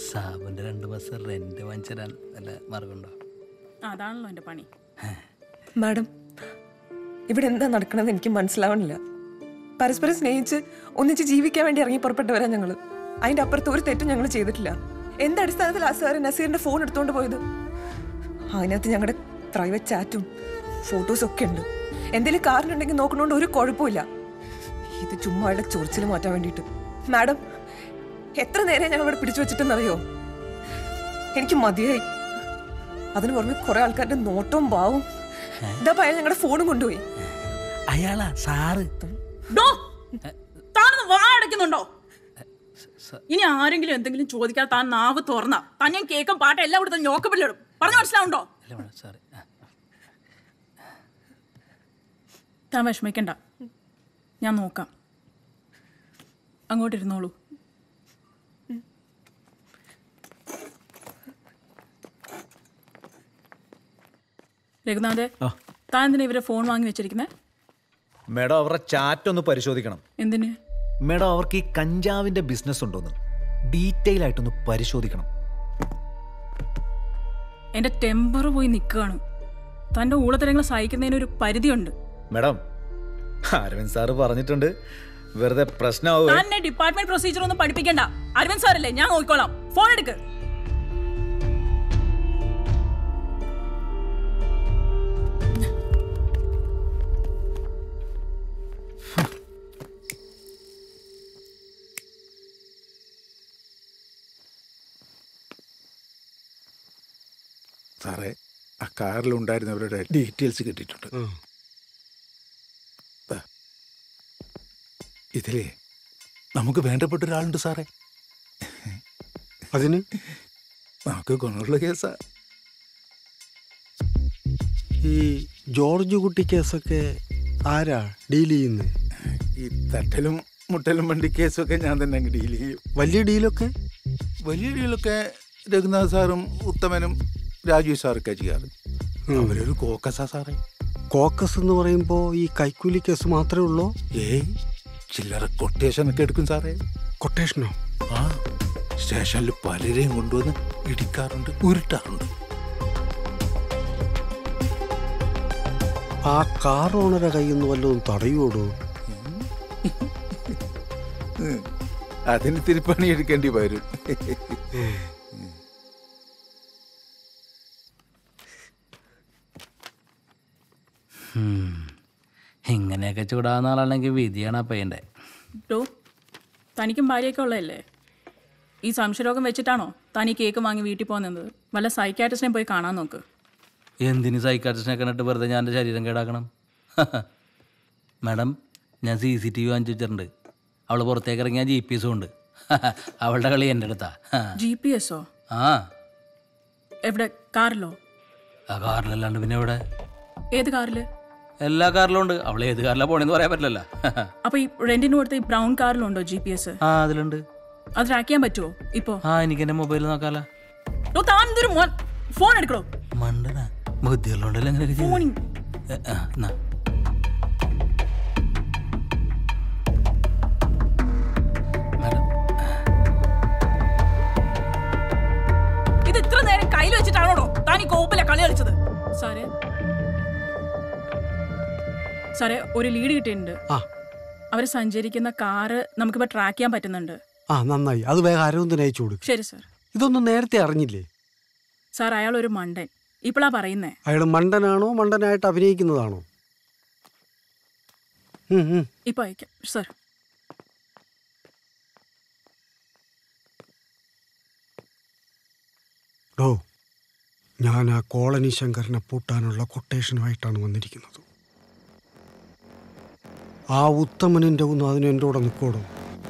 സാബിന്റെ രണ്ട് bus rent വാങ്ങിച്ചു തരാൻ വല്ല മാർഗമുണ്ടോ അതാണല്ലോ എൻ്റെ പണി മാഡം ഇവിടെ എന്താ നടക്കണമെന്ന് എനിക്ക് മനസ്സിലാവണില്ല പരസ്പരം സ്നേഹിച്ച് ഒന്നിച്ച് ജീവിക്കാൻ വേണ്ടി ഇറങ്ങി പുറപ്പെട്ടവരാ ഞങ്ങൾ അതിന്റെ അപ്പുറത്ത് ഒരു തെറ്റും ഞങ്ങൾ ചെയ്തിട്ടില്ല എന്ത് അടിസ്ഥാനത്തിൽ ആ സാറ് നസീറിന്റെ ഫോൺ എടുത്തോണ്ട് പോയത് അതിനകത്ത് ഞങ്ങളുടെ പ്രൈവറ്റ് ചാറ്റും ഫോട്ടോസും ഒക്കെ ഉണ്ട് എന്തെങ്കിലും കാരണമുണ്ടെങ്കിൽ നോക്കണോണ്ട് ഒരു കുഴപ്പമില്ല ഇത് ചുമ്മാ അയാളുടെ ചൊറിച്ചിൽ മാറ്റാൻ വേണ്ടിയിട്ട് മാഡം എത്ര നേരം ഞങ്ങൾ ഇവിടെ പിടിച്ചു വെച്ചിട്ടെന്നറിയോ എനിക്ക് മതിയായി അതിന് പുറമെ കുറെ ആൾക്കാരുടെ നോട്ടവും ഭാവവും ഇതാ അയാൾ ഞങ്ങളുടെ ഫോണും കൊണ്ടുപോയി അയാളാ സാറ് ഡോ താനൊന്ന് വാ അടയ്ക്കുന്നുണ്ടോ ഇനി ആരെങ്കിലും എന്തെങ്കിലും ചോദിക്കാതെ താൻ നാവ് തുറന്ന താൻ ഞാൻ കേക്കും പാട്ട് എല്ലാം കൊടുത്ത് ഞോക്കപ്പില്ലിടും പറഞ്ഞു മനസ്സിലാവുണ്ടോ അല്ല മേഡം സാറി താൻ വിഷമിക്കണ്ട ഞാൻ നോക്കാം അങ്ങോട്ടിരുന്നോളൂ രഘുനാഥേ താൻ എന്തിനാ ഇവരെ ഫോൺ വാങ്ങി വെച്ചിരിക്കുന്നത് മേഡം അവരുടെ ചാറ്റ് ഒന്ന് പരിശോധിക്കണം എന്തിന് മേഡം അവർക്ക് ഈ കഞ്ചാവിന്റെ ബിസിനസ് ഉണ്ടോന്ന് ഡീറ്റെയിൽ ആയിട്ടൊന്ന് പരിശോധിക്കണം എന്റെ ടെമ്പർ പോയി നിൽക്കുകയാണ് തന്റെ ഊളത്തരങ്ങൾ സഹിക്കുന്നതിന് ഒരു പരിധിയുണ്ട് മേഡം അരവിന്ദ് സാറ് പറഞ്ഞിട്ടുണ്ട് വെറുതെ പ്രശ്നമാവുക തന്നെ ഡിപ്പാർട്ട്മെന്റ് പ്രൊസീജിയർ ഒന്നും പഠിപ്പിക്കണ്ട അരവിന്ദ് സാറല്ലേ ഞാൻ നോക്കിക്കോളാം ഫോൺ എടുക്ക് സാറേ ആ കാറിലുണ്ടായിരുന്നവരുടെ ഡീറ്റെയിൽസ് കിട്ടിയിട്ടുണ്ട് ദാ. ഇതിലേ നമുക്ക് വേണ്ടപ്പെട്ട ഒരാളുണ്ട് സാറേ അതിന് നമുക്ക് ഗുണമുള്ള കേസാ ഈ ജോർജ് കുട്ടി കേസൊക്കെ ആരാ ഡീൽ ചെയ്യുന്നത് ഈ തട്ടലും മുട്ടലും വണ്ടി കേസൊക്കെ ഞാൻ തന്നെ അങ്ങ് ഡീൽ ചെയ്യും വലിയ ഡീലൊക്കെ വലിയ ഡീലൊക്കെ രഘുനാഥ് സാറും ഉത്തമനും രാജീവ് സാറൊക്കെ ചെയ്യാറ് അവരൊരു കോക്കസാ സാറേ കോക്കസ് എന്ന് പറയുമ്പോൾ ഈ കൈക്കൂലി കേസ് മാത്രമേ ഉള്ളൂ ഏയ് ചില്ലറ കൊട്ടേഷൻ ഒക്കെ എടുക്കും സാറേ കൊട്ടേഷനോ ആ സ്റ്റേഷനിൽ പലരെയും കൊണ്ടുവന്ന് ഇടിക്കാറുണ്ട് ഉരുട്ടാറുണ്ട് ആ കാർ ഓണറെ കയ്യിൽ നിന്ന് വല്ലതും തടയോടോ ഉം. അതിന് തിരുപ്പണി എടുക്കേണ്ടി വരും ഇങ്ങനെയൊക്കെ ചൂടാവുന്ന ആളാണെങ്കിൽ വിധിയാണ് ആ പയ്യൻ്റെ ഡോ തനിക്കും ഭാര്യയൊക്കെ ഉള്ളതല്ലേ ഈ സംശയരോഗം വെച്ചിട്ടാണോ താൻ ഈ കേക്ക് വാങ്ങി വീട്ടിൽ പോകുന്നത് വല്ല സൈക്കാട്രിസ്റ്റിനെ പോയി കാണാൻ നോക്ക് എന്തിന് സൈക്കാട്രിസ്റ്റിനെ കണ്ടിട്ട് വെറുതെ ഞാൻ എൻ്റെ ശരീരം കേടാക്കണം മാഡം ഞാൻ സി സി ടി വി വാങ്ങിച്ചു വെച്ചിട്ടുണ്ട് അവൾ പുറത്തേക്ക് ഇറങ്ങിയ ജി പി എസും ഉണ്ട് അവളുടെ കളി എൻ്റെ അടുത്താ ജി പി എസോ ആ എവിടെ കാറിലോ ആ കാറിലല്ലാണ്ട് പിന്നെ എവിടെ ഏത് കാറില് എല്ലാ കാറിലും ഉണ്ട് അവൾ ഏത് കാറിലാണ് പോണെന്ന് പറയാൻ പറ്റില്ലല്ലോ അപ്പൊ ഈ റെന്റിന് കൊടുത്ത ഈ ബ്രൗൺ കാറിലുണ്ടോ ജി പി എസ് ആ അതിലുണ്ട് അത് ട്രാക്ക് ചെയ്യാൻ പറ്റുമോ ഇപ്പോ ആ എനിക്ക് എൻ്റെ മൊബൈൽ നോക്കാലോ ഡോ, താൻ എന്തൊരു മോൻ ഫോൺ എടുക്കണോ മണ്ടന ബുദ്ധിയുള്ളതുകൊണ്ടല്ലേ അങ്ങനെയൊക്കെ ചെയ്തത്. ഫോണിങ് എ, ആ, എന്നാ. മാഡം ഇത് ഇത്ര നേരം കയ്യിൽ വെച്ചിട്ടാണോടോ താൻ ഈ കോപ്പിലെ കളി കളിച്ചത് സാറേ സാറേ ഒരു ലീഡ് കിട്ടിയിട്ടുണ്ട് ആ അവർ സഞ്ചരിക്കുന്ന കാറ് നമുക്കിപ്പോ ട്രാക്ക് ചെയ്യാൻ പറ്റുന്നുണ്ട് ആ നന്നായി അത് വേഗം അരവിന്ദന് അയച്ചു കൊടുക്കും ശരി സാർ ഇതൊന്നും നേരത്തെ അറിഞ്ഞില്ലേ സാർ അയാൾ ഒരു മണ്ടൻ ഇപ്പോഴാ പറയുന്നേ അയാൾ മണ്ടനാണോ മണ്ടനായിട്ട് അഭിനയിക്കുന്നതാണോ ഉം, ഉം. ഇപ്പൊ അയക്കാം സാർ ഡോ ഞാൻ ആ കോളനി ശങ്കരനെ പൂട്ടാനുള്ള കൊട്ടേഷനുമായിട്ടാണ് വന്നിരിക്കുന്നത് ആ ഉത്തമനിൻ്റെ ഒന്ന് അതിന് എൻ്റെ കൂടെ നിൽക്കോടോ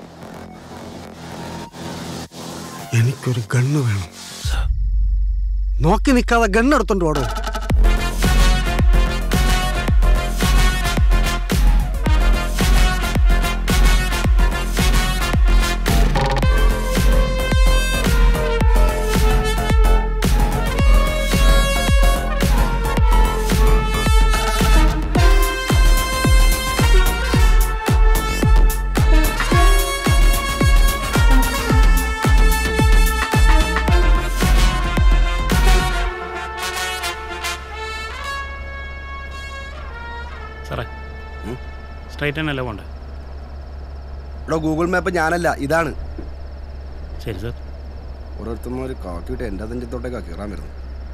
എനിക്കൊരു ഗണ്ണ് വേണം നോക്കി നിൽക്കാതെ ഗണ്ണെടുത്തോണ്ട് വാടോ ആ സ്ട്രൈറ്റ് തന്നെയല്ലേ പോണ്ടേ ഇവിടെ ഗൂഗിൾ മാപ്പ് ഞാനല്ല ഇതാണ് ശരി സാർ ഓരോരുത്തന്മാർ കാക്കിയിട്ട് എൻ്റെ അതിൻ്റെ തൊട്ടേക്കാ കയറാൻ വരുന്നത്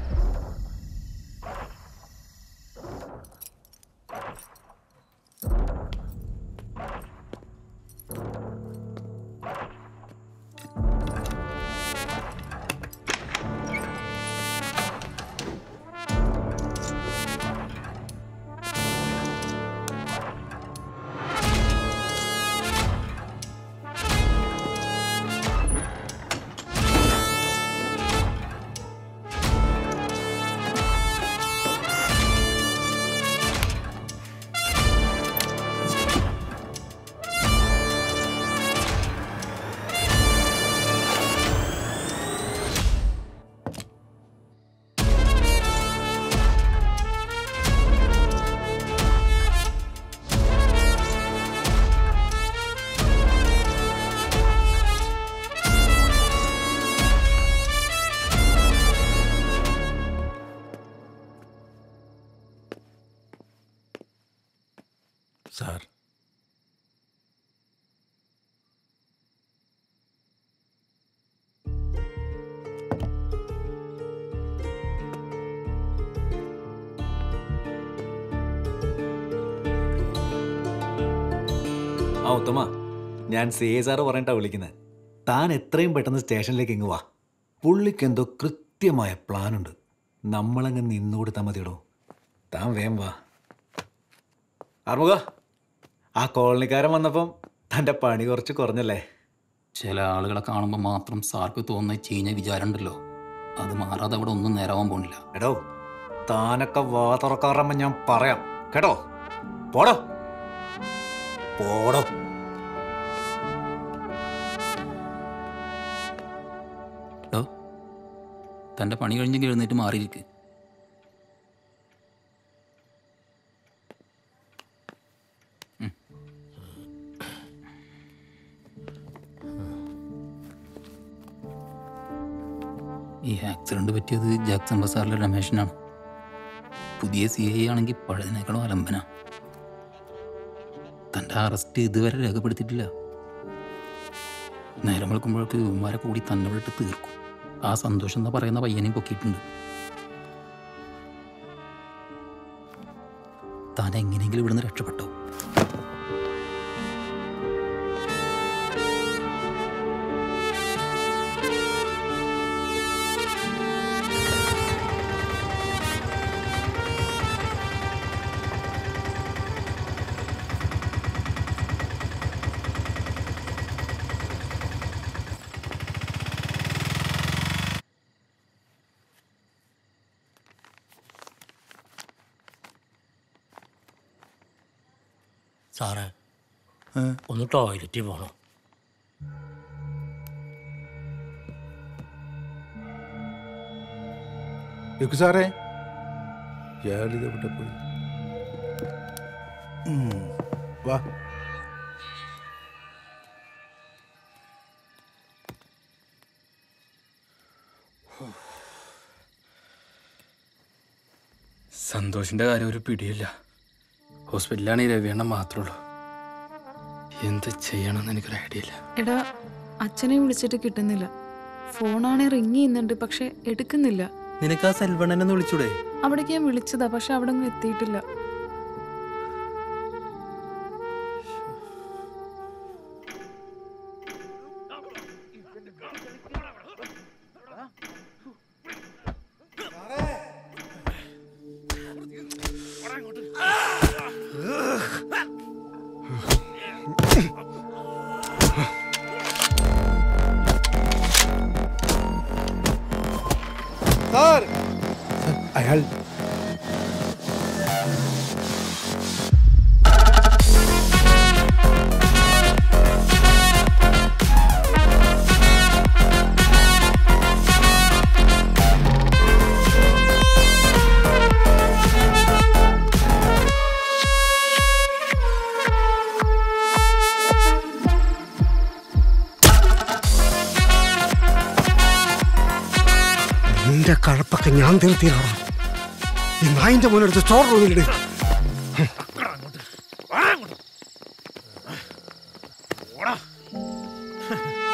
സാർ ആ ഉത്തമ ഞാൻ സി എ സാറ് പറഞ്ഞിട്ടാ വിളിക്കുന്നത് താൻ എത്രയും പെട്ടെന്ന് സ്റ്റേഷനിലേക്ക് ഇങ്ങ് വാ പുള്ളിക്ക് എന്തോ കൃത്യമായ പ്ലാനുണ്ട് നമ്മളങ്ങ് നിന്നുകൊടുത്താൽ മതിയടോ താൻ വേം വാ ആർമുക ആ കോളനിക്കാരൻ വന്നപ്പം തൻ്റെ പണി കുറച്ച് കുറഞ്ഞല്ലേ ചില ആളുകളെ കാണുമ്പോൾ മാത്രം സാർക്ക് തോന്നുന്ന ചീഞ്ഞ വിചാരം ഉണ്ടല്ലോ അത് മാറാതെ അവിടെ ഒന്നും നേരാവാൻ പോണില്ല എടോ താനൊക്കെ വാ തുറക്കാറുമ്പോ ഞാൻ പറയാം കേട്ടോ പോടോ പോടോ കേട്ടോ തൻ്റെ പണി കഴിഞ്ഞെങ്കിൽ എഴുന്നേറ്റ് മാറിയിരിക്ക് ഉം. ഈ ആക്സിഡന്റ് പറ്റിയത് ജാക്സൺ ബസാറിലെ രമേശനാണ് പുതിയ സി ഐ ആണെങ്കിൽ പഴയതിനേക്കാളും അലമ്പന തൻ്റെ അറസ്റ്റ് ഇതുവരെ രേഖപ്പെടുത്തിയിട്ടില്ല നേരം വെളുക്കുമ്പോഴേക്ക് ഇവന്മാരെ കൂടി തന്നെ വിട്ട് തീർക്കും ആ സന്തോഷം എന്ന് പറയുന്ന പയ്യനെയും പൊക്കിയിട്ടുണ്ട് താൻ എങ്ങനെയെങ്കിലും ഇവിടുന്ന് രക്ഷപ്പെട്ടോ സാറേ ഒന്ന് ടോയ്ലറ്റിൽ പോകണം യക്കു സാറേ ഇയാളിത് എവിടെ പോയി ഉം, വാ സന്തോഷിന്റെ കാര്യം ഒരു പിടിയില്ല ഹോസ്പിറ്റലിലാണ് ഈ രവിയണ്ണൻ മാത്രമേ ഉള്ളൂ എന്ത് ചെയ്യണമെന്ന് എനിക്കൊരു ഐഡിയ ഇല്ല എടാ അച്ഛനെ വിളിച്ചിട്ട് കിട്ടുന്നില്ല ഫോണാണെ റിങ് ചെയ്യുന്നുണ്ട് പക്ഷെ എടുക്കുന്നില്ല നിനക്ക് ആ സെൽവണ്ണനെ വിളിച്ചൂടെ അവിടേക്ക് ഞാൻ വിളിച്ചതാ പക്ഷെ അവിടെ ഒന്നും എത്തിയിട്ടില്ല സാർ അയാൾ നിന്റെ കഴപ്പൊക്കെ ഞാൻ തീർത്തിയിലാണ് ഈ നായിന്റെ മുന്നെടുത്ത് സ്റ്റോർ റൂമിലിട് ഹ.